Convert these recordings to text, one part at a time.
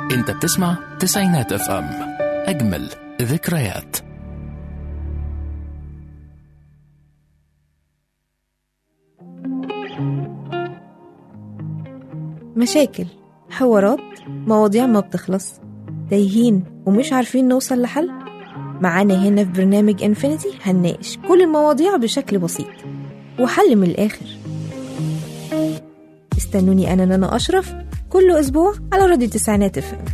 انت بتسمع تسعينات اف ام اجمل ذكريات مشاكل حوارات مواضيع ما بتخلص تايهين ومش عارفين نوصل لحل معانا هنا في برنامج انفينيتي هنناقش كل المواضيع بشكل بسيط وحل من الآخر استنوني أنا نانا أشرف كل أسبوع على راديو تسعينات اف ام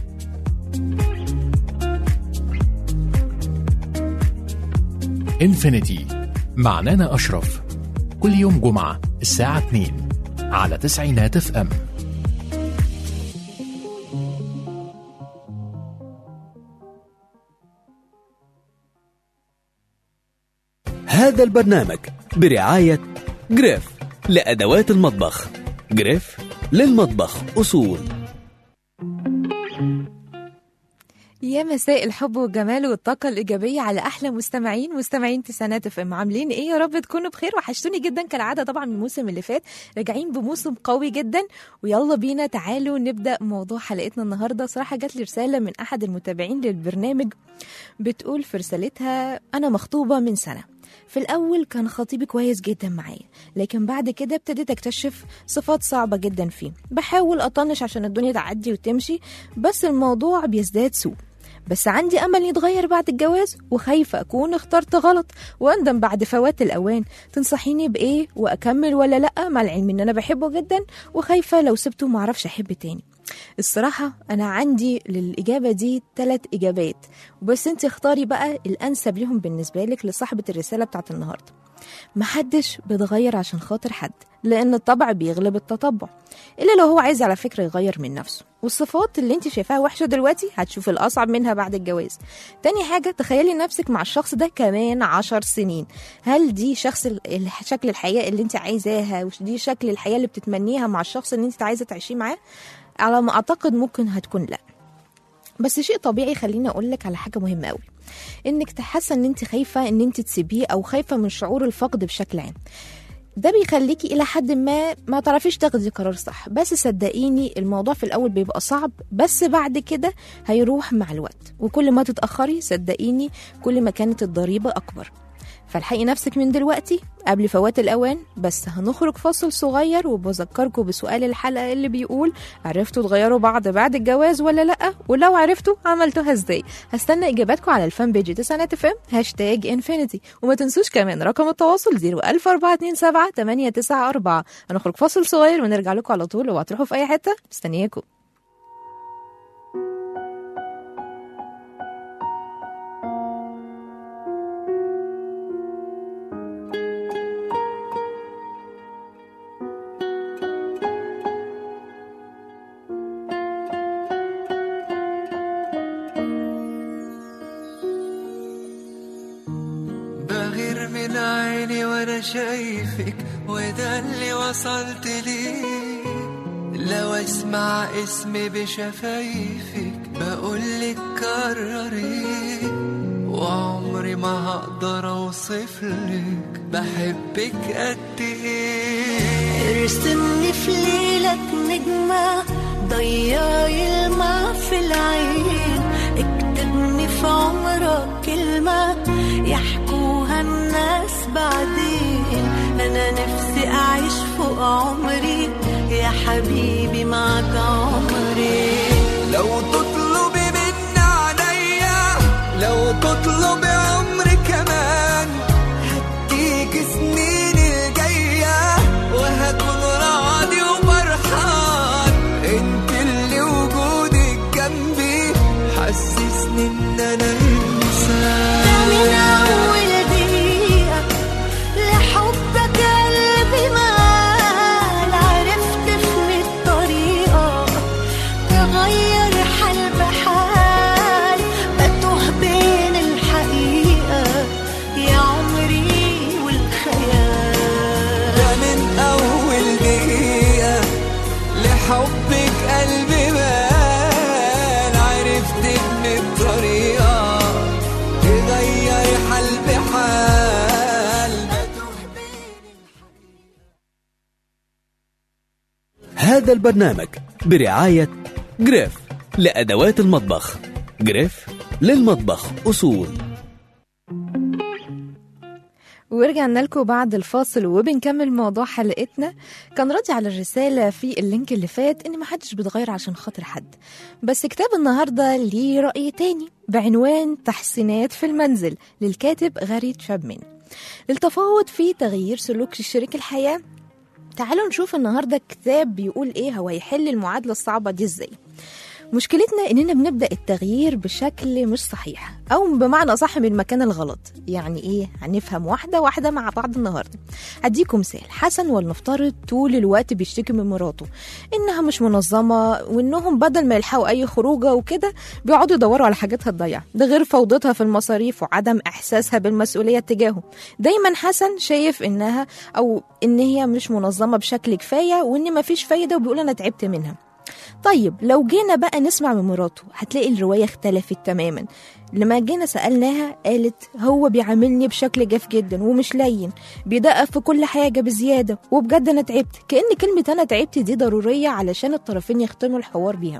انفينيتي مع نانا اشرف كل يوم جمعة الساعة 2 على تسعينات اف ام هذا البرنامج برعاية جريف لأدوات المطبخ جريف للمطبخ أصول يا مساء الحب والجمال والطاقة الإيجابية على أحلى مستمعين مستمعين تسعينات اف ام عاملين إيه يا رب تكونوا بخير وحشتوني جدا كالعادة طبعا من الموسم اللي فات راجعين بموسم قوي جدا ويلا بينا تعالوا نبدأ موضوع حلقتنا النهاردة صراحة جات لي رسالة من أحد المتابعين للبرنامج بتقول في رسالتها أنا مخطوبة من سنة في الأول كان خطيبي كويس جدا معايا لكن بعد كده ابتديت أكتشف صفات صعبة جدا فيه بحاول أطنش عشان الدنيا تعدي وتمشي بس الموضوع بيزداد سوء بس عندي أمل يتغير بعد الجواز وخايفة أكون اخترت غلط وأندم بعد فوات الأوان تنصحيني بإيه وأكمل ولا لأ مع العلم إن أنا بحبه جدا وخايفة لو سبته معرفش أحب تاني الصراحة أنا عندي للإجابة دي ثلاث إجابات وبس أنت اختاري بقى الأنسب لهم بالنسبة لك لصاحبة الرسالة بتاعت النهاردة محدش بيتغير عشان خاطر حد لأن الطبع بيغلب التطبع إلا لو هو عايز على فكرة يغير من نفسه والصفات اللي انت شايفاها وحشة دلوقتي هتشوف الأصعب منها بعد الجواز تاني حاجة تخيلي نفسك مع الشخص ده كمان عشر سنين هل دي شخص ال- ال- شكل الحياة اللي انت عايزاها ودي شكل الحياة اللي بتتمنيها مع الشخص اللي انت عايزة تعيشيه معاه على ما أعتقد ممكن هتكون لأ بس شيء طبيعي خليني اقول لك على حاجه مهمه قوي انك تحسن ان انت خايفه ان انت تسيبيه او خايفه من شعور الفقد بشكل عام ده بيخليكي الى حد ما ما تعرفيش تاخدي قرار صح بس صدقيني الموضوع في الاول بيبقى صعب بس بعد كده هيروح مع الوقت وكل ما تتاخري صدقيني كل ما كانت الضريبه اكبر فالحقي نفسك من دلوقتي قبل فوات الأوان بس هنخرج فاصل صغير وبذكركم بسؤال الحلقة اللي بيقول عرفتوا تغيروا بعض بعد الجواز ولا لأ ولو عرفتوا عملتوها ازاي هستنى إجاباتكم على الفان بيج تسعينات اف ام هاشتاج انفينيتي وما تنسوش كمان رقم التواصل 01427 894 هنخرج فاصل صغير ونرجع لكم على طول لو هتروحوا في أي حتة مستنياكم بغير من عيني وانا شايفك وده اللي وصلت ليه لو اسمع اسمي بشفايفك بقولك كرري وعمري ما هقدر اوصفلك بحبك قد ايه ارسمني في ليلك نجمة ضيعي الماء في العين اكتبني في عمرك كلمة يحكوها الناس بعدين أنا نفسي أعيش فوق عمري يا حبيبي معك عمري لو تطلبي من عليا لو تطلبي عمري كمان هديك سنين الجاية وهكون راضي وفرحان انت اللي وجودك جنبي حسسني ان انا ده من انسان أول دقيقة لحبك قلبي مال عرفت في الطريقة تغير حال بحال بتوه بين الحقيقة يا عمري والخيال ده من اول دقيقة لحبك قلبي مال عرفت من الطريقة تغير حال بحال هذا البرنامج برعاية جريف لأدوات المطبخ جريف للمطبخ أصول ورجعنا لكم بعد الفاصل وبنكمل موضوع حلقتنا كان راضي على الرسالة في اللينك اللي فات إن محدش بيتغير عشان خاطر حد بس كتاب النهاردة ليه رأي تاني بعنوان تحسينات في المنزل للكاتب غاري تشابمن للتفاوض في تغيير سلوك شريك الحياة تعالوا نشوف النهاردة الكتاب بيقول إيه هو هيحل المعادلة الصعبة دي إزاي مشكلتنا إننا بنبدأ التغيير بشكل مش صحيح أو بمعنى أصح من المكان الغلط يعني إيه هنفهم واحدة واحدة مع بعض النهاردة هديكم مثال حسن ولنفترض طول الوقت بيشتكي من مراته إنها مش منظمة وإنهم بدل ما يلحقوا أي خروجة وكده بيقعدوا يدوروا على حاجات هتضيع ده غير فوضتها في المصاريف وعدم إحساسها بالمسؤولية تجاهه دايما حسن شايف إنها أو إن هي مش منظمة بشكل كفاية وإن مفيش فايدة وبيقول أنا تعبت منها طيب لو جينا بقى نسمع من مراته هتلاقي الرواية اختلفت تماما لما جينا سألناها قالت هو بيعاملني بشكل جاف جدا ومش لين بيدقق في كل حاجة بزيادة وبجد أنا تعبت كأن كلمة أنا تعبت دي ضرورية علشان الطرفين يختموا الحوار بيها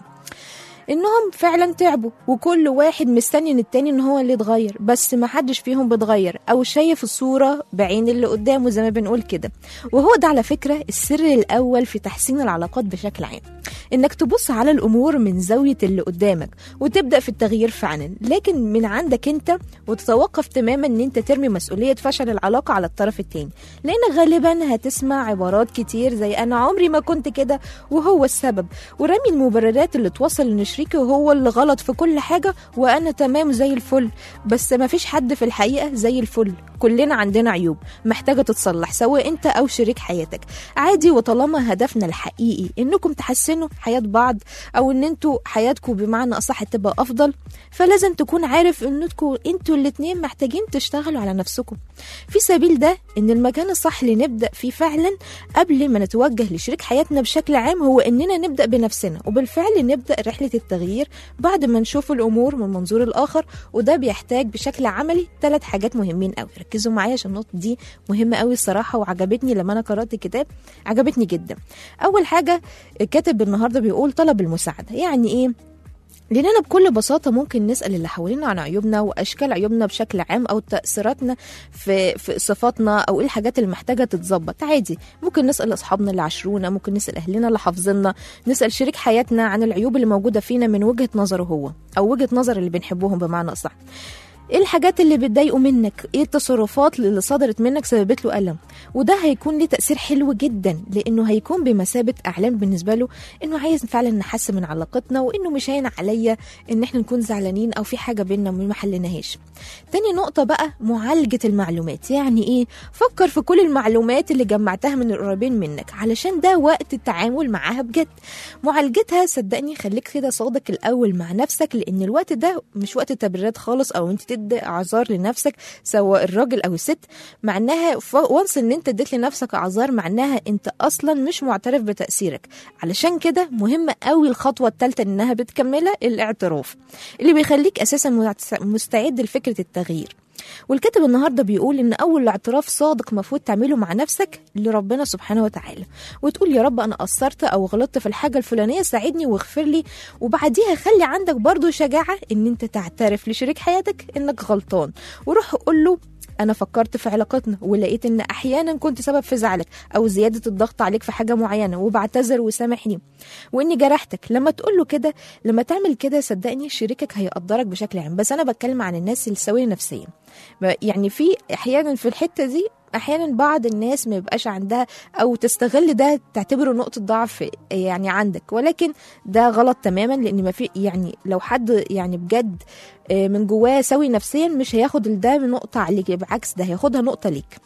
انهم فعلا تعبوا وكل واحد مستني من التاني ان هو اللي يتغير بس ما حدش فيهم بيتغير او شايف الصورة بعين اللي قدامه زي ما بنقول كده وهو ده على فكرة السر الاول في تحسين العلاقات بشكل عام انك تبص على الامور من زاوية اللي قدامك وتبدأ في التغيير فعلا لكن من عندك انت وتتوقف تماما ان انت ترمي مسؤولية فشل العلاقة على الطرف التاني لان غالبا هتسمع عبارات كتير زي انا عمري ما كنت كده وهو السبب ورمي المبررات اللي توصل ان شريكي هو اللي غلط في كل حاجة وانا تمام زي الفل بس ما فيش حد في الحقيقة زي الفل كلنا عندنا عيوب محتاجة تتصلح سواء انت او شريك حياتك عادي وطالما هدفنا الحقيقي انكم تحسنوا حياة بعض او ان انتوا حياتكم بمعنى اصح تبقى افضل فلازم تكون عارف انكم انتوا الاتنين محتاجين تشتغلوا على نفسكم في سبيل ده ان المكان الصح اللي نبدأ فيه فعلا قبل ما نتوجه لشريك حياتنا بشكل عام هو اننا نبدأ بنفسنا وبالفعل نبدأ رحلة التغيير بعد ما نشوف الامور من منظور الاخر وده بيحتاج بشكل عملي ثلاث حاجات مهمين قوي ركزوا معايا عشان النقطة دي مهمة قوي الصراحة وعجبتني لما انا قرأت الكتاب عجبتني جدا اول حاجة الكاتب النهارده بيقول طلب المساعدة يعني ايه لأننا بكل بساطة ممكن نسأل اللي حوالينا عن عيوبنا وأشكال عيوبنا بشكل عام أو تأثيراتنا في, في صفاتنا أو إيه الحاجات اللي محتاجة تتظبط عادي ممكن نسأل أصحابنا اللي عاشرونا ممكن نسأل أهلنا اللي حافظنا نسأل شريك حياتنا عن العيوب اللي موجودة فينا من وجهة نظره هو أو وجهة نظر اللي بنحبهم بمعنى أصح ايه الحاجات اللي بتضايقه منك ايه التصرفات اللي صدرت منك سببت له الم وده هيكون ليه تاثير حلو جدا لانه هيكون بمثابه اعلان بالنسبه له انه عايز فعلا نحسن من علاقتنا وانه مش هين عليا ان احنا نكون زعلانين او في حاجه بينا ما حلناهاش تاني نقطه بقى معالجه المعلومات يعني ايه فكر في كل المعلومات اللي جمعتها من القريبين منك علشان ده وقت التعامل معاها بجد معالجتها صدقني خليك كده صادق الاول مع نفسك لان الوقت ده مش وقت تبريرات خالص او انت تدي اعذار لنفسك سواء الراجل او الست معناها وانس ان انت اديت لنفسك اعذار معناها انت اصلا مش معترف بتاثيرك علشان كده مهمه قوي الخطوه الثالثه انها بتكملها الاعتراف اللي بيخليك اساسا مستعد لفكره التغيير والكاتب النهارده بيقول ان اول اعتراف صادق المفروض تعمله مع نفسك لربنا سبحانه وتعالى وتقول يا رب انا قصرت او غلطت في الحاجه الفلانيه ساعدني واغفر لي وبعديها خلي عندك برضو شجاعه ان انت تعترف لشريك حياتك انك غلطان وروح قول له انا فكرت في علاقتنا ولقيت ان احيانا كنت سبب في زعلك او زياده الضغط عليك في حاجه معينه وبعتذر وسامحني واني جرحتك لما تقول له كده لما تعمل كده صدقني شريكك هيقدرك بشكل عام بس انا بتكلم عن الناس السويه نفسيا يعني في احيانا في الحته دي احيانا بعض الناس ما يبقاش عندها او تستغل ده تعتبره نقطه ضعف يعني عندك ولكن ده غلط تماما لان ما في يعني لو حد يعني بجد من جواه سوي نفسيا مش هياخد ده نقطه عليك بالعكس ده هياخدها نقطه ليك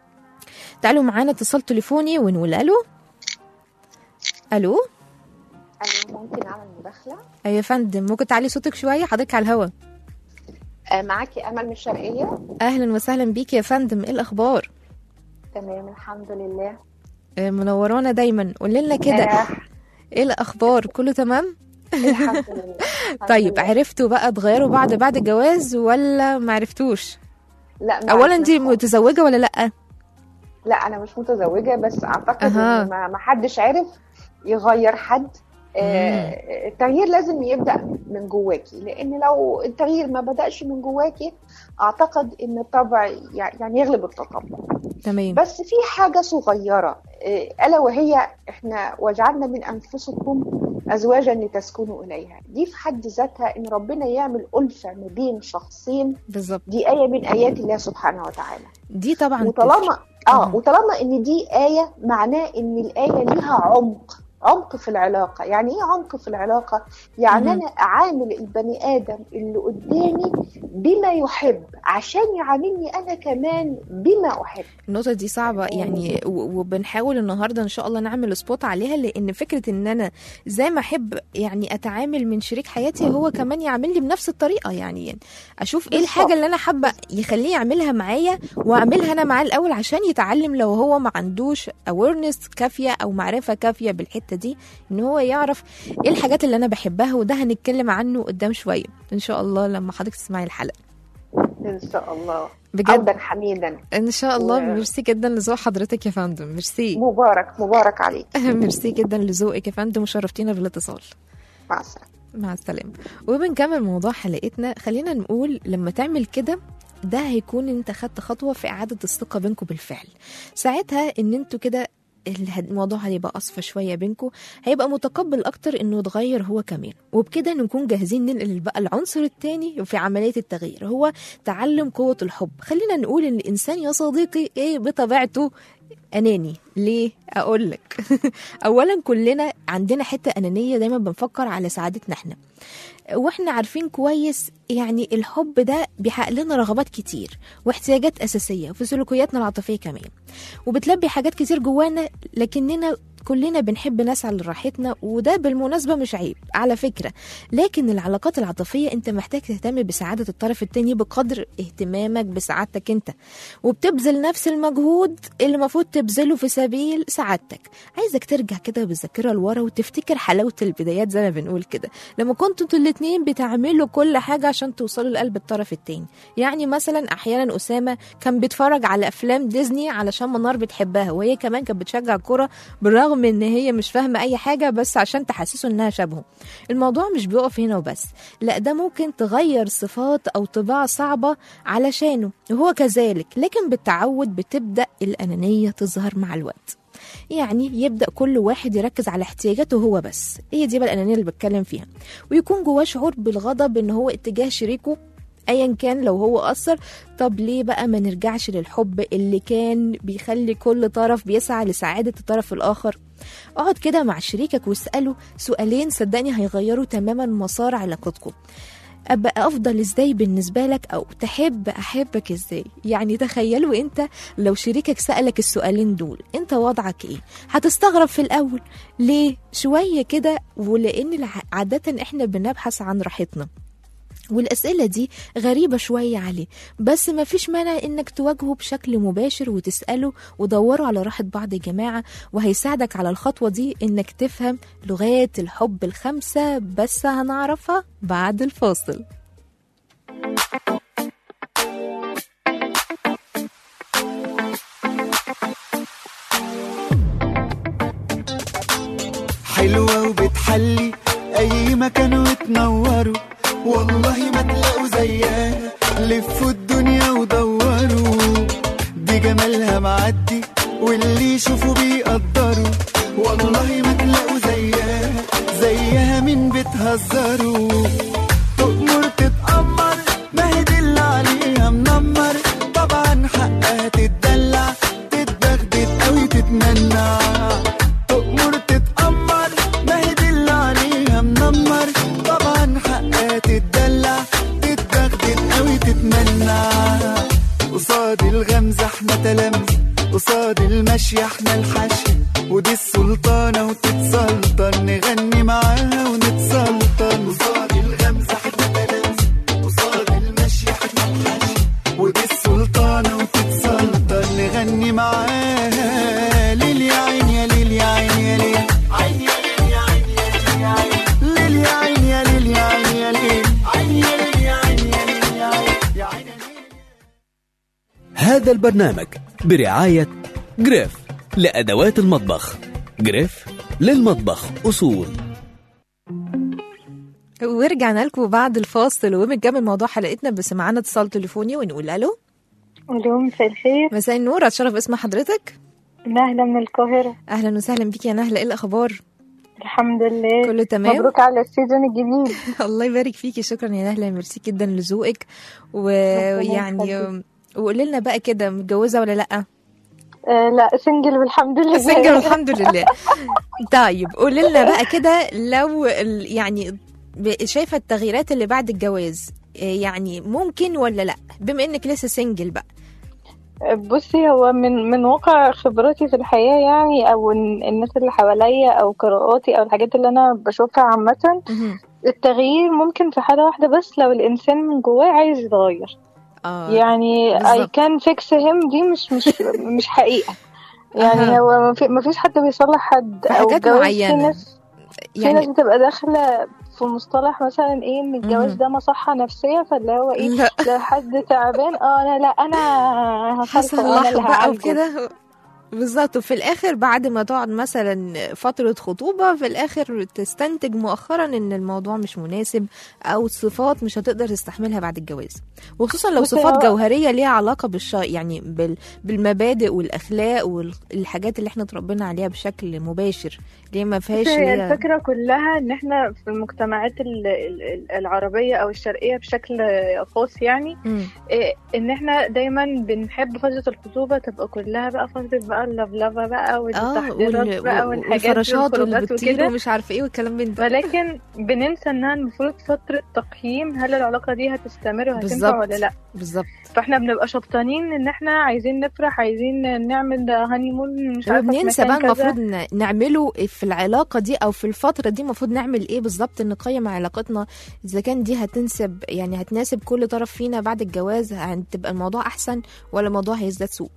تعالوا معانا اتصال تليفوني ونقول الو الو الو ممكن اعمل مداخله ايوه يا فندم ممكن تعلي صوتك شويه حضرتك على الهوا آه، معاكي امل من الشرقيه اهلا وسهلا بيكي يا فندم ايه الاخبار تمام الحمد لله آه، منورانا دايما قولي لنا كده آه، ايه الاخبار كله تمام الحمد لله الحمد طيب لله. عرفتوا بقى تغيروا بعض بعد الجواز ولا ما عرفتوش لا ما اولا عرفناش دي خالص. متزوجه ولا لا لا انا مش متزوجه بس اعتقد أها. ان ما ما حدش عارف يغير حد آه، التغيير لازم يبدا من جواكي لان لو التغيير ما بداش من جواكي اعتقد ان الطبع يع- يعني يغلب التطبع تمام بس في حاجه صغيره آه، الا وهي احنا وجعلنا من انفسكم ازواجا لتسكنوا اليها دي في حد ذاتها ان ربنا يعمل الفه ما بين شخصين بالظبط دي ايه من ايات الله سبحانه وتعالى دي طبعا وطالما اه مم. وطالما ان دي آية معناه ان الآية ليها عمق عمق في العلاقة يعني ايه عمق في العلاقة يعني مم. انا اعامل البني ادم اللي قدامي بما يحب عشان يعاملني انا كمان بما احب النقطة دي صعبة يعني و- وبنحاول النهاردة إن شاء الله نعمل سبوت عليها لأن فكرة إن أنا زي ما أحب يعني أتعامل من شريك حياتي هو كمان يعاملني بنفس الطريقة يعني, يعني أشوف إيه بالظبط. الحاجة اللي أنا حابة يخليه يعملها معايا وأعملها أنا معاه الأول عشان يتعلم لو هو ما عندوش awareness كافية أو معرفة كافية بالحتة دي إن هو يعرف إيه الحاجات اللي أنا بحبها وده هنتكلم عنه قدام شوية إن شاء الله لما حضرتك تسمعي الحلقة ان شاء الله بجد عودا حميدا إن شاء الله و- ميرسي جدا لذوق حضرتك يا فندم ميرسي مبارك مبارك عليك ميرسي جدا لذوقك يا فندم وشرفتينا بالاتصال مع السلامة مع السلامة وبنكمل موضوع حلقتنا خلينا نقول لما تعمل كده ده هيكون انت خدت خطوة في إعادة الثقة بينكم بالفعل ساعتها ان انتوا كده اله- الموضوع هيبقى أصفى شوية بينكم هيبقى متقبل أكتر إنه يتغير هو كمان وبكده نكون جاهزين ننقل بقى العنصر التاني في عملية التغيير هو تعلم قوة الحب خلينا نقول إن الإنسان يا صديقي إيه بطبيعته أناني ليه؟ أقول لك أولا كلنا عندنا حتة أنانية دايما بنفكر على سعادتنا احنا واحنا عارفين كويس يعني الحب ده بيحقق لنا رغبات كتير واحتياجات أساسية وفي سلوكياتنا العاطفية كمان وبتلبي حاجات كتير جوانا لكننا كلنا بنحب نسعى لراحتنا وده بالمناسبة مش عيب على فكرة لكن العلاقات العاطفية انت محتاج تهتم بسعادة الطرف التاني بقدر اهتمامك بسعادتك انت وبتبذل نفس المجهود اللي المفروض تبذله في سبيل سعادتك عايزك ترجع كده بالذاكرة لورا وتفتكر حلاوة البدايات زي ما بنقول كده لما كنتوا انتوا الاتنين بتعملوا كل حاجة عشان توصلوا لقلب الطرف التاني يعني مثلا احيانا اسامة كان بيتفرج على افلام ديزني علشان منار بتحبها وهي كمان كانت بتشجع الكرة بالرغم ان هي مش فاهمة اي حاجة بس عشان تحسسه انها شبهه الموضوع مش بيقف هنا وبس لا ده ممكن تغير صفات او طباع صعبة علشانه وهو كذلك لكن بالتعود بتبدأ الأنانية تظهر مع الوقت يعني يبدا كل واحد يركز على احتياجاته هو بس هي دي بقى الانانيه اللي بتكلم فيها ويكون جواه شعور بالغضب ان هو اتجاه شريكه ايا كان لو هو قصر طب ليه بقى ما نرجعش للحب اللي كان بيخلي كل طرف بيسعى لسعاده الطرف الاخر اقعد كده مع شريكك واساله سؤالين صدقني هيغيروا تماما مسار علاقتكم ابقى افضل ازاي بالنسبه لك او تحب احبك ازاي يعني تخيلوا انت لو شريكك سالك السؤالين دول انت وضعك ايه هتستغرب في الاول ليه شويه كده ولان الع- عاده احنا بنبحث عن راحتنا والأسئلة دي غريبة شوية عليه بس ما فيش مانع إنك تواجهه بشكل مباشر وتسأله ودوروا على راحة بعض يا جماعة وهيساعدك على الخطوة دي إنك تفهم لغات الحب الخمسة بس هنعرفها بعد الفاصل حلوة وبتحلي أي مكان وتنوروا والله ما تلاقوا زيها لفوا الدنيا ودوروا دي جمالها معدي واللي يشوفوا بيقدروا والله ما تلاقوا زيها زيها مين بتهزروا تؤمر تتأمر ما هي دي اللي عليها منمر طبعا حقها تتدلع تتبغدد أوي تتمنع تؤمر تتأمر ما هي دي اللي عليها منمر طبعا حقها تتدلع تتبغدد أوي تتمنع قصاد الغمزة احنا تلامذة قصاد المشي احنا الحشي ودي السلطانة وتتسلطن نغني معاها ونتسلطن قصاد الغمزة احنا تلامذة قصاد المشي احنا الحشي ودي السلطانة وتتسلطن نغني معاها ليل يا عين يا ليل يا عين يا ليل عين يا ليل يا عين يا ليل يا عين ليل يا عين يا ليل يا عين يا ليل عين يا ليل يا عين يا ليل يا عين يا عين يا ليل هذا البرنامج برعاية جريف لأدوات المطبخ جريف للمطبخ أصول ورجعنا لكم بعد الفاصل وبنكمل موضوع حلقتنا بس معانا اتصال تليفوني ونقول الو الو مساء الخير مساء النور اتشرف اسم حضرتك نهلة من القاهرة اهلا وسهلا بيكي يا نهله ايه الاخبار الحمد لله كله تمام مبروك على السيزون الجديد الله يبارك فيكي شكرا يا نهله ميرسي جدا لذوقك ويعني يخليك. وقولي لنا بقى كده متجوزه ولا لا آه لا سنجل والحمد لله سنجل الحمد لله طيب قولي لنا بقى كده لو ال- يعني ب- شايفه التغييرات اللي بعد الجواز إيه يعني ممكن ولا لا بما انك لسه سنجل بقى بصي هو من من واقع خبراتي في الحياة يعني او ال- الناس اللي حواليا او قراءاتي او الحاجات اللي انا بشوفها عامة مهم. التغيير ممكن في حالة واحدة بس لو الانسان من جواه عايز يتغير اه يعني I بالظبط. can fix him دي مش مش مش حقيقة يعني أها. هو ما في- ما فيش حد بيصلح حد في او حاجات الجواز معينة. في ناس في ناس يعني بتبقى داخلة في مصطلح مثلا ايه ان الجواز مهم. ده مصحة نفسية فاللي هو ايه لا لو حد تعبان اه انا لا انا هصالحه انا هصلحه اللي بقى هعالجه وكده بالظبط وفي الاخر بعد ما تقعد مثلا فتره خطوبه في الاخر تستنتج مؤخرا ان الموضوع مش مناسب او صفات مش هتقدر تستحملها بعد الجواز وخصوصا لو بصي صفات هو- جوهريه ليها علاقه بالش يعني بال... بالمبادئ والاخلاق والحاجات اللي احنا اتربينا عليها بشكل مباشر اللي هي ما فيهاش هي ليها- الفكرة كلها ان احنا في المجتمعات ال- ال- العربية او الشرقية بشكل خاص يعني مم. إيه، ان احنا دايما بنحب فترة الخطوبة تبقى كلها بقى فترة بقى اللفلفة بقى اه والتحضيرات وال... بقى وال- والحاجات والفراشات واللي والخروجات بتطير وكده ومش عارفه ايه والكلام من ده ولكن بننسى انها المفروض فترة تقييم هل العلاقة دي هتستمر وهتنفع بالظبط. ولا لا بالظبط فاحنا بنبقى شبطانين ان احنا عايزين نفرح عايزين نعمل هاني مون مش عارفة في وبننسى بقى مكان كذا. المفروض ن- نعمله في العلاقة دي أو في الفترة دي المفروض نعمل إيه بالظبط نقيم علاقتنا إذا كان دي هتنسب يعني هتناسب كل طرف فينا بعد الجواز هتبقى الموضوع أحسن ولا الموضوع هيزداد سوء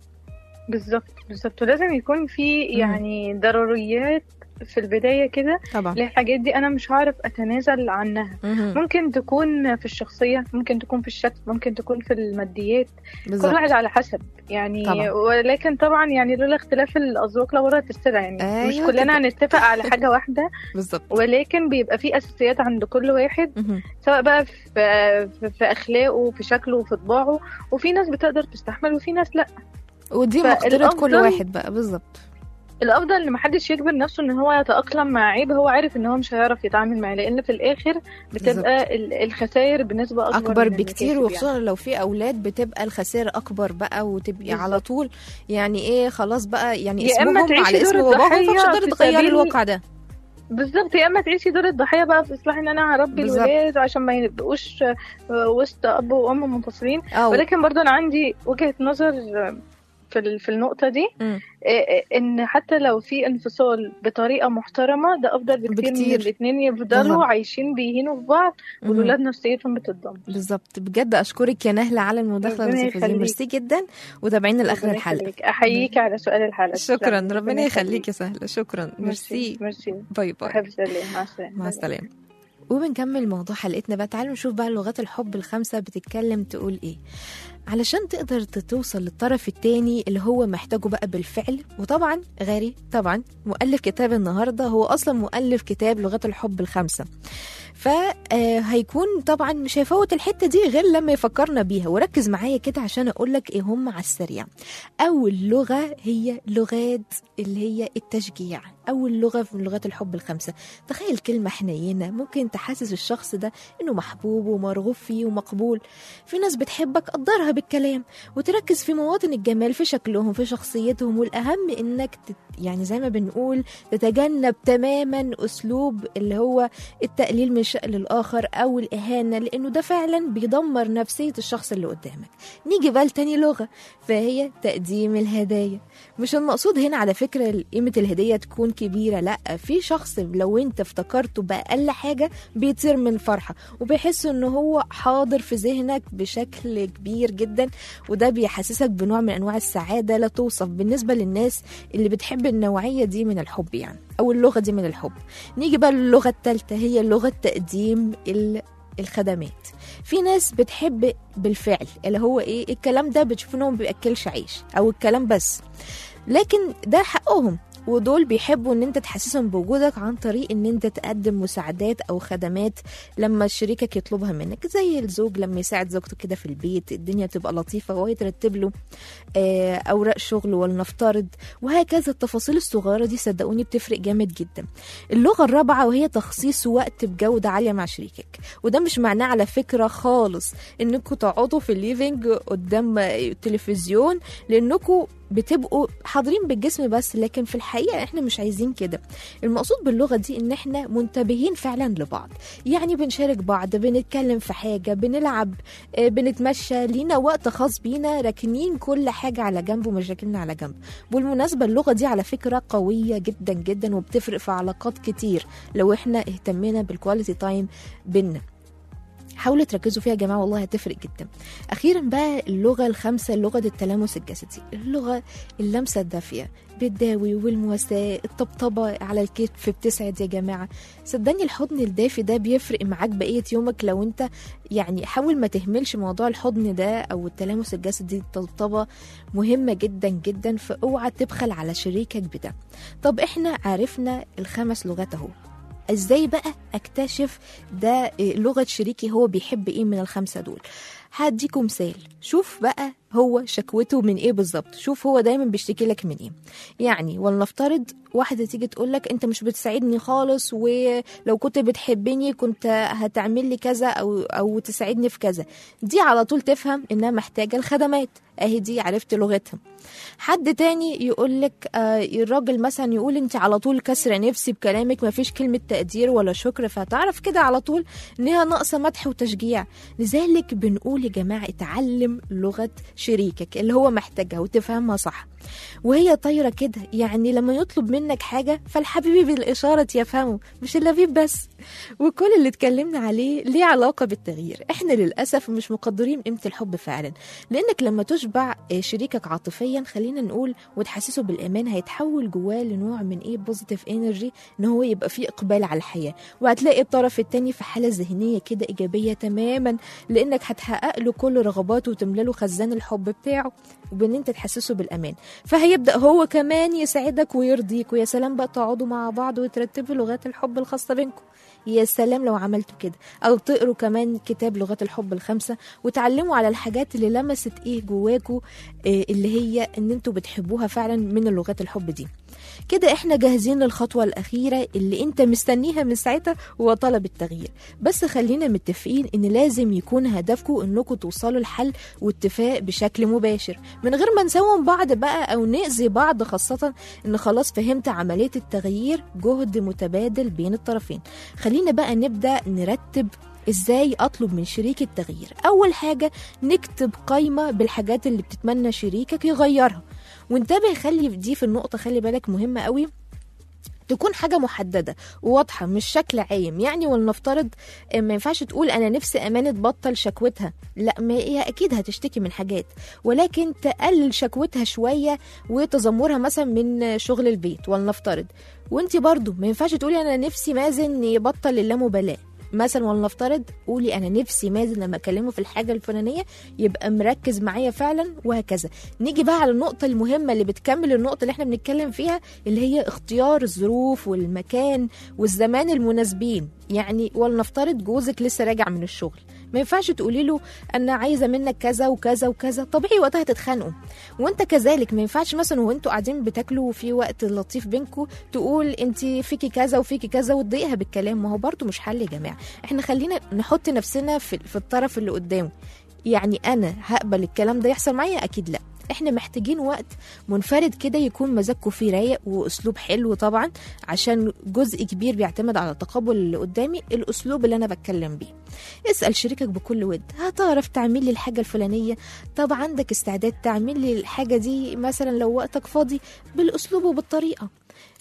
بالظبط بالظبط ولازم يكون في يعني ضروريات في البداية كده طبعا للحاجات دي أنا مش هعرف أتنازل عنها مهم. ممكن تكون في الشخصية ممكن تكون في الشكل ممكن تكون في الماديات كل بالظبط واحد على حسب يعني طبعا. ولكن طبعا يعني لولا اختلاف الأذواق لبرت السلع يعني مش أيوة كلنا كده. هنتفق على حاجة واحدة بالظبط ولكن بيبقى في أساسيات عند كل واحد مهم. سواء بقى في, في, في أخلاقه في شكله وفي طباعه وفي ناس بتقدر تستحمل وفي ناس لا ودي مقدرة كل فالأفضل- واحد بقى بالظبط الافضل ان محدش يجبر نفسه ان هو يتاقلم مع عيب هو عارف ان هو مش هيعرف يتعامل معاه لان في الاخر بتبقى ال- الخسائر بنسبه اكبر, أكبر من بكتير المكاسب وخصوصا لو في أولاد بتبقى الخسائر أكبر بقى وتبقي بالظبط. على طول يعني إيه خلاص بقى يعني يا إما اسمهم تعيشي على اسم دور باباهم الضحية فمش هتقدري في تغيري سبيل- الواقع ده بالظبط يا اما تعيشي دور الضحيه بقى في اصلاح ان انا هربي بالظبط. الولاد عشان ما يبقوش آه، وسط اب وام منفصلين أو ولكن برضه انا عندي وجهه نظر آه، في ال- في النقطه دي مم. آه، آه، ان حتى لو في انفصال بطريقه محترمه ده افضل بكتير, من بكتير. الاثنين يفضلوا بالظبط. عايشين بيهينوا في بعض مهم. والولاد نفسيتهم بتتدمر بالظبط بجد اشكرك يا نهله على المداخله ربنا اللطيفه دي يخليك. ميرسي جدا وتابعينا لاخر ربنا الحلقه يخليك. احييك على سؤال الحلقه شكرا تسلمي. ربنا يخليك يا سهله شكرا ميرسي ميرسي ميرسي باي باي بحب سلام مع السلامه مع السلامه وبنكمل موضوع حلقتنا بقى تعالوا نشوف بقى لغات الحب الخمسة بتتكلم تقول ايه علشان تقدر توصل للطرف التاني اللي هو محتاجه بقى بالفعل وطبعا غاري طبعا مؤلف كتاب النهارده هو اصلا مؤلف كتاب لغات الحب الخمسة فهيكون طبعا مش هيفوت الحته دي غير لما يفكرنا بيها وركز معايا كده عشان اقول لك ايه هم على السريع اول لغه هي لغات اللي هي التشجيع اول لغه من لغات الحب الخمسه تخيل كلمه حنينه ممكن تحسس الشخص ده انه محبوب ومرغوب فيه ومقبول في ناس بتحبك قدرها بالكلام وتركز في مواطن الجمال في شكلهم في شخصيتهم والاهم انك تت يعني زي ما بنقول تتجنب تماما اسلوب اللي هو التقليل من شأن الآخر أو الإهانة لأنه ده فعلا بيدمر نفسية الشخص اللي قدامك نيجي بقى لتاني لغة فهي تقديم الهدايا مش المقصود هنا على فكرة قيمة الهدية تكون كبيرة لا في شخص لو انت افتكرته بأقل حاجة بيطير من الفرحة وبيحس ان هو حاضر في ذهنك بشكل كبير جدا وده بيحسسك بنوع من انواع السعادة لا توصف بالنسبة للناس اللي بتحب النوعية دي من الحب يعني او اللغة دي من الحب نيجي بقى للغة الثالثة هي لغة تقديم ال- الخدمات في ناس بتحب بالفعل اللي هو ايه الكلام ده بتشوف انهم بياكلش عيش او الكلام بس لكن ده حقهم ودول بيحبوا ان انت تحسسهم بوجودك عن طريق ان انت تقدم مساعدات او خدمات لما شريكك يطلبها منك زي الزوج لما يساعد زوجته كده في البيت الدنيا تبقى لطيفه وهو يترتب له آه، اوراق شغل ولنفترض وهكذا التفاصيل الصغيره دي صدقوني بتفرق جامد جدا اللغه الرابعه وهي تخصيص وقت بجوده عاليه مع شريكك وده مش معناه على فكره خالص انكم تقعدوا في الليفينج قدام التلفزيون لانكم بتبقوا حاضرين بالجسم بس لكن في الحقيقه احنا مش عايزين كده المقصود باللغه دي ان احنا منتبهين فعلا لبعض يعني بنشارك بعض بنتكلم في حاجه بنلعب آه، بنتمشى لينا وقت خاص بينا راكنين كل حاجه على جنب ومشاكلنا على جنب بالمناسبه اللغه دي على فكره قويه جدا جدا وبتفرق في علاقات كتير لو احنا اهتمينا بالكواليتي تايم بينا حاولوا تركزوا فيها يا جماعه والله هتفرق جدا اخيرا بقى اللغه الخامسه لغه التلامس الجسدي اللغه اللمسه الدافيه بالداوي والمواساة الطبطبة على الكتف بتسعد يا جماعة صدقني الحضن الدافي ده بيفرق معاك بقية يومك لو انت يعني حاول ما تهملش موضوع الحضن ده او التلامس الجسدي الطبطبة مهمة جدا جدا فاوعى تبخل على شريكك بده طب احنا عرفنا الخمس لغات اهو ازاي بقى اكتشف ده إيه لغه شريكي هو بيحب ايه من الخمسه دول هديكم مثال شوف بقى هو شكوته من ايه بالظبط شوف هو دايما بيشتكي لك من ايه يعني ولنفترض واحده تيجي تقول لك انت مش بتساعدني خالص ولو كنت بتحبني كنت هتعمل لي كذا او او تساعدني في كذا دي على طول تفهم انها محتاجه الخدمات اهي دي عرفت لغتها حد تاني يقول لك آه الراجل مثلا يقول انت على طول كسره نفسي بكلامك ما فيش كلمه تقدير ولا شكر فتعرف كده على طول انها ناقصه مدح وتشجيع لذلك بنقول يا جماعه اتعلم لغه شريكك اللي هو محتاجها وتفهمها صح وهي طايره كده يعني لما يطلب منك حاجه فالحبيب بالاشاره يفهمه مش اللبيب بس وكل اللي اتكلمنا عليه ليه علاقه بالتغيير احنا للاسف مش مقدرين قيمه الحب فعلا لانك لما تشبع شريكك عاطفيا خلينا نقول وتحسسه بالامان هيتحول جواه لنوع من ايه بوزيتيف انرجي ان هو يبقى فيه اقبال على الحياه وهتلاقي الطرف التاني في حاله ذهنيه كده ايجابيه تماما لانك هتحقق له كل رغباته وتملى له خزان الحب بتاعه وبان انت تحسسه بالامان فهيبدا هو كمان يسعدك ويرضيك ويا سلام بقى تقعدوا مع بعض وترتبوا لغات الحب الخاصه بينكم يا سلام لو عملتوا كده او تقروا كمان كتاب لغات الحب الخمسه وتعلموا على الحاجات اللي لمست ايه جواكوا إيه اللي هي ان انتوا بتحبوها فعلا من اللغات الحب دي كده احنا جاهزين للخطوه الاخيره اللي انت مستنيها من ساعتها وهو طلب التغيير بس خلينا متفقين ان لازم يكون هدفكم انكم توصلوا لحل واتفاق بشكل مباشر من غير ما نساوم بعض بقى او نأذي بعض خاصه ان خلاص فهمت عمليه التغيير جهد متبادل بين الطرفين خلينا بقى نبدا نرتب ازاي اطلب من شريك التغيير اول حاجه نكتب قائمه بالحاجات اللي بتتمنى شريكك يغيرها وانتبه خلي دي في النقطه خلي بالك مهمه قوي تكون حاجه محدده وواضحه مش شكل عايم يعني ولنفترض ما ينفعش تقول انا نفسي امانه تبطل شكوتها لا ما هي اكيد هتشتكي من حاجات ولكن تقلل شكوتها شويه وتذمرها مثلا من شغل البيت ولنفترض وانت برضو ما ينفعش تقولي انا نفسي مازن يبطل اللامبالاه مثلا ولنفترض قولي انا نفسي مازن لما اكلمه في الحاجه الفلانيه يبقى مركز معايا فعلا وهكذا نيجي بقى على النقطه المهمه اللي بتكمل النقطه اللي احنا بنتكلم فيها اللي هي اختيار الظروف والمكان والزمان المناسبين يعني ولنفترض جوزك لسه راجع من الشغل ما ينفعش تقولي له انا عايزه منك كذا وكذا وكذا طبيعي وقتها تتخانقوا وانت كذلك ما ينفعش مثلا وانتوا قاعدين بتاكلوا في وقت لطيف بينكم تقول انت فيكي كذا وفيكي كذا وتضايقها بالكلام ما هو برضه مش حل يا جماعه احنا خلينا نحط نفسنا في, في الطرف اللي قدامه يعني انا هقبل الكلام ده يحصل معايا اكيد لا احنا محتاجين وقت منفرد كده يكون مزاجكم فيه رايق واسلوب حلو طبعا عشان جزء كبير بيعتمد على تقبل اللي قدامي الاسلوب اللي انا بتكلم بيه اسال شريكك بكل ود هتعرف تعمل لي الحاجه الفلانيه طب عندك استعداد تعمل لي الحاجه دي مثلا لو وقتك فاضي بالاسلوب وبالطريقه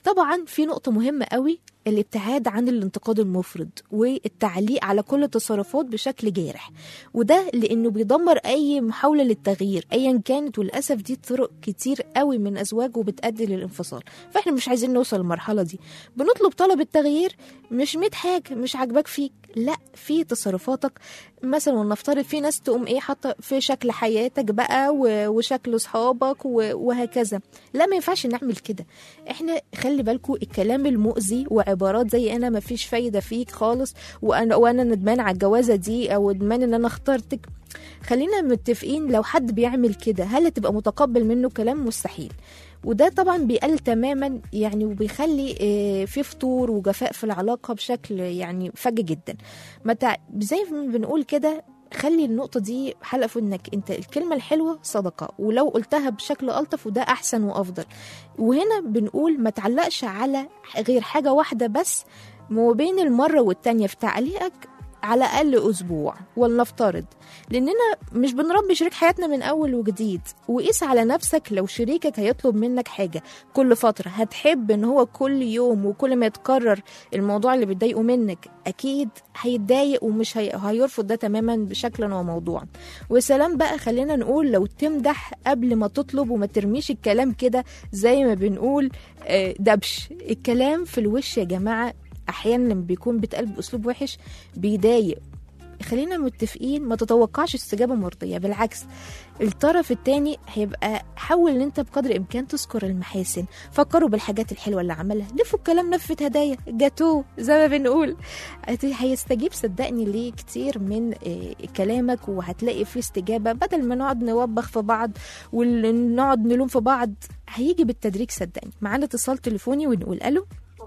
طبعا في نقطة مهمة قوي الابتعاد عن الانتقاد المفرط والتعليق على كل التصرفات بشكل جارح وده لانه بيدمر اي محاولة للتغيير ايا كانت وللاسف دي طرق كتير قوي من ازواج وبتؤدي للانفصال فاحنا مش عايزين نوصل للمرحلة دي بنطلب طلب التغيير مش 100 حاجة مش عاجباك فيك لا في تصرفاتك مثلا ولنفترض في ناس تقوم ايه حاطه في شكل حياتك بقى و- وشكل اصحابك و- وهكذا لا ما ينفعش نعمل كده احنا خلي بالكم الكلام المؤذي وعبارات زي انا ما فيش فايده فيك خالص وانا وانا ندمان على الجوازه دي او ندمان ان انا اخترتك خلينا متفقين لو حد بيعمل كده هل هتبقى متقبل منه كلام مستحيل وده طبعا بيقل تماما يعني وبيخلي آه، في فتور وجفاء في العلاقه بشكل يعني فج جدا ما تع... زي ما بنقول كده خلي النقطة دي حلقة في انك انت الكلمة الحلوة صدقة ولو قلتها بشكل ألطف وده أحسن وأفضل وهنا بنقول ما تعلقش على غير حاجة واحدة بس ما بين المرة والتانية في تعليقك على الأقل أسبوع ولنفترض لأننا مش بنربي شريك حياتنا من أول وجديد وقيس على نفسك لو شريكك هيطلب منك حاجة كل فترة هتحب إن هو كل يوم وكل ما يتكرر الموضوع اللي بيضايقه منك أكيد هيتضايق ومش هي... هيرفض ده تماما بشكلا وموضوعا وسلام بقى خلينا نقول لو تمدح قبل ما تطلب وما ترميش الكلام كده زي ما بنقول آه، دبش الكلام في الوش يا جماعة احيانا لما بيكون بيتقال باسلوب وحش بيضايق خلينا متفقين ما تتوقعش استجابه مرضيه بالعكس الطرف التاني هيبقى حاول ان انت بقدر الامكان تذكر المحاسن فكروا بالحاجات الحلوه اللي عملها لفوا الكلام لفه هدايا جاتوه زي ما بنقول هت- هيستجيب صدقني ليه كتير من آه، كلامك وهتلاقي فيه استجابه بدل ما نقعد نوبخ في بعض ونقعد نلوم في بعض هيجي بالتدريج صدقني معانا اتصال تليفوني ونقول الو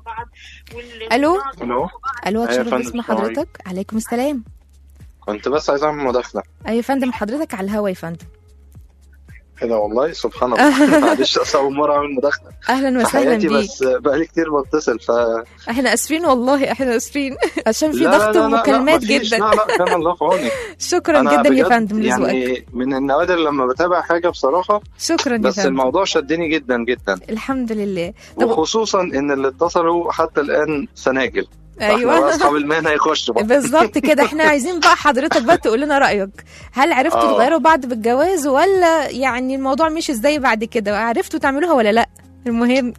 الو الو الو أيوة يا اتشرف فندم، باسم السلام عليكم. حضرتك عليكم السلام كنت بس عايز اعمل مداخله ايوه يا فندم حضرتك على الهوا يا فندم ايه ده والله سبحان الله معلش أصل اول مره اعمل مداخله اهلا في وسهلا حياتي بيك بس بقالي كتير بتصل ف احنا اسفين والله احنا اسفين عشان في لا لا ضغط لا لا ومكالمات مفيش. جدا لا لا كان الله في عونك شكرا أنا جدا يا بجد فندم لذوقك يعني من النوادر لما بتابع حاجه بصراحه شكرا يا بس فندم الموضوع شدني جدا جدا الحمد لله طب وخصوصا ان اللي اتصلوا حتى الان سناجل احنا بقى ايوه اصحاب المهنه يخشوا بقى بالظبط كده احنا عايزين بقى حضرتك بقى تقول لنا رايك هل عرفتوا آه. تغيروا بعض بالجواز ولا يعني الموضوع مش ازاي بعد كده عرفتوا تعملوها ولا لا المهم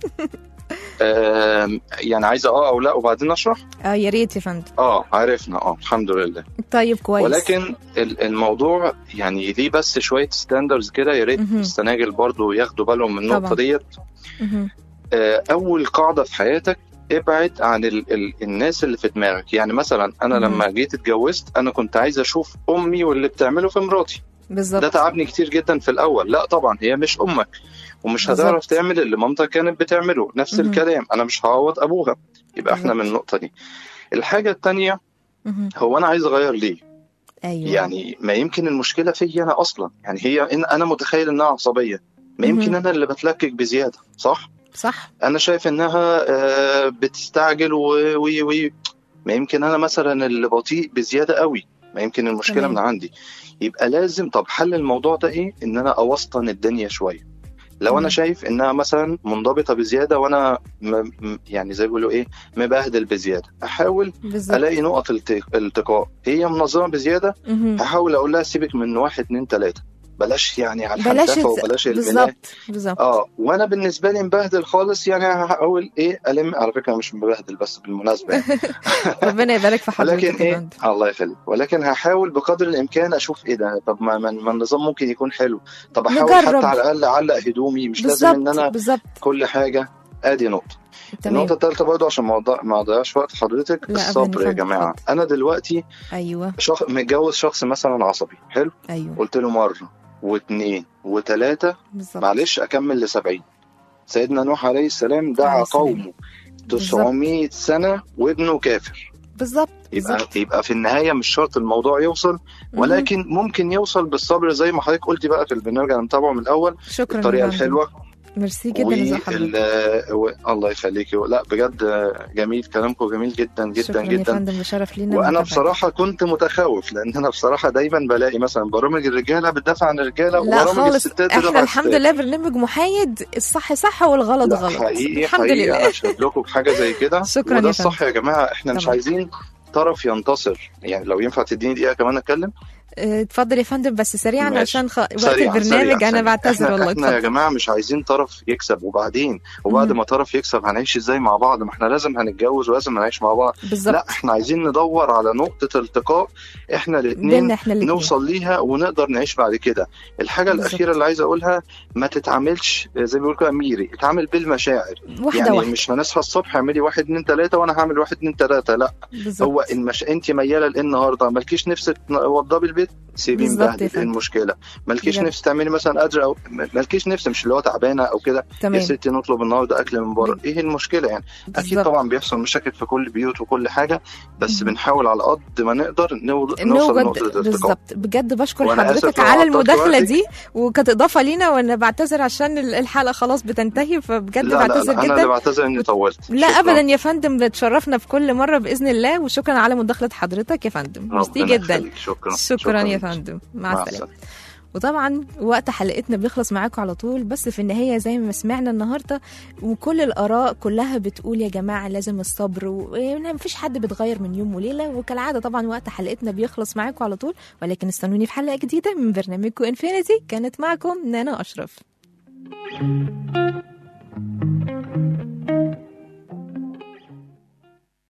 آم، يعني عايزه اه او لا وبعدين اشرح اه يا ريت يا فندم اه عرفنا اه الحمد لله طيب كويس ولكن ال- الموضوع يعني ليه بس شويه ستاندرز كده يا ريت مهم. السناجل برضو ياخدوا بالهم من النقطه طبعا. ديت مهم. آه، اول قاعده في حياتك ابعد عن ال ال الناس اللي في دماغك يعني مثلا انا مهم. لما جيت اتجوزت انا كنت عايز اشوف امي واللي بتعمله في مراتي ده بالظبط تعبني كتير جدا في الاول لا طبعا هي مش امك ومش بالظبط. هتعرف تعمل اللي مامتك كانت بتعمله نفس مهم. الكلام انا مش هعوض ابوها يبقى احنا بالظبط. من النقطه دي الحاجه التانية مهم. هو انا عايز اغير ليه ايوه يعني ما يمكن المشكله فيا انا اصلا يعني هي إن انا متخيل انها عصبيه ما يمكن مهم. انا اللي بتلكك بزياده صح صح انا شايف انها آه، بتستعجل و و و ما يمكن انا مثلا اللي بطيء بزياده قوي ما يمكن المشكله تمام. من عندي يبقى لازم طب حل الموضوع ده ايه ان انا اوسطن الدنيا شويه لو تمام. انا شايف انها مثلا منضبطه بزياده وانا م... م- يعني زي ما بيقولوا ايه مبهدل بزياده احاول بالظبط الاقي نقط الت- التقاء هي منظمه بزياده مهم. هحاول اقول لها سيبك من واحد اتنين تلاته بلاش يعني على بلاش الحنتفه الز- وبلاش الملاك بالظبط بالظبط اه وانا بالنسبه لي مبهدل خالص يعني هحاول ايه الم على فكره مش مبهدل بس بالمناسبه يعني. ربنا يبارك في حضرتك ولكن يا ايه فندم الله يخليك ولكن هحاول بقدر الامكان اشوف ايه ده طب ما, ما, ما النظام ممكن يكون حلو طب احاول نجرب. حتى على الاقل اعلق هدومي مش لازم ان بالظبط انا بالظبط كل حاجه ادي نقطه تمام النقطه الثالثه برضه عشان ما أضيع- ما اضيعش وقت حضرتك لا، الصبر أبداً يا فندم، جماعه اتفضل. انا دلوقتي ايوه شخص متجوز شخص مثلا عصبي حلو ايوه قلت له مره واثنين وثلاثه بالظبط معلش اكمل ل 70 سيدنا نوح عليه السلام دعا عليه السلام. قومه 900 سنه وابنه كافر بالظبط يبقى بالظبط. يبقى في النهايه مش شرط الموضوع يوصل مهم. ولكن ممكن يوصل بالصبر زي ما حضرتك قلتي بقى في البرنامج انا متابعه من الاول شكرا يا الطريقه فندم. الحلوه ميرسي جدا يا حضرتك وال- و... الله يخليكي لا بجد جميل كلامكم جميل جدا جدا شكرا يا جدا فندم بشرف لينا وانا المتابعة. بصراحه كنت متخوف لان انا بصراحه دايما بلاقي مثلا برامج الرجاله بتدافع عن الرجاله لا وبرامج خالص الستات احنا بتدافع عن الحمد الستات. لله برنامج محايد الصح صح والغلط لا غلط حقيقي الحمد حقيقي لله انا اشهد لكم بحاجه زي كده شكراً وده يا الصح يا جماعه احنا مش طبعاً. عايزين طرف ينتصر يعني لو ينفع تديني دقيقه كمان اتكلم اه، اتفضل يا فندم بس سريعا ماشي. عشان خ... وقت سريعاً، البرنامج سريعاً، انا سريعاً. بعتذر احنا والله احنا يا اتفضل جماعه مش عايزين طرف يكسب وبعدين وبعد مم. ما طرف يكسب هنعيش ازاي مع بعض ما احنا لازم هنتجوز ولازم نعيش مع بعض بالظبط لا احنا عايزين ندور على نقطه التقاء احنا الاثنين بينا احنا الاتنين. نوصل ليها ونقدر نعيش بعد كده الحاجه بالظبط. الاخيره اللي عايز اقولها ما تتعاملش زي ما بيقولوا كده ميري اتعامل بالمشاعر واحده يعني واحده مش هنصحى الصبح اعملي واحد اتنين تلاته وانا هعمل واحد اتنين تلاته لا بالظبط هو المش... انت مياله لايه النهارده مالكيش نفسك توضبي البيت سيبيه بالظبط يا مبهدل ايه فندم. المشكله مالكيش بجد. نفس تعملي مثلا قادره او مالكيش نفس مش اللي هو تعبانه او كده يا تمام ستي نطلب النهارده اكل من بره ايه المشكله يعني اكيد بالظبط. طبعا بيحصل مشاكل في كل البيوت وكل حاجه بس مم. بنحاول على قد ما نقدر نو... نوصل لنقطه نوجد الالتقاء بالظبط بجد بشكر وأنا آسف حضرتك لو على عطلت المداخله وقتك. دي وكانت اضافه لينا وانا بعتذر عشان ال- الحلقه خلاص بتنتهي فبجد لا لا, بعتذر لا انا جدا اللي بعتذر اني طولت لا شكراً. ابدا يا فندم بتشرفنا في كل مره باذن الله وشكرا على مداخله حضرتك يا فندم ميرسي ربنا جدا يخليك. شكرا شكرا يا ليك. فندم مع, مع السلامه وطبعا وقت حلقتنا بيخلص معاكم على طول بس في النهاية زي ما سمعنا النهاردة وكل الآراء كلها بتقول يا جماعة لازم الصبر ومفيش حد بيتغير من يوم وليلة وكالعادة طبعا وقت حلقتنا بيخلص معاكم على طول ولكن استنوني في حلقة جديدة من برنامجكم انفينيتي كانت معكم نانا أشرف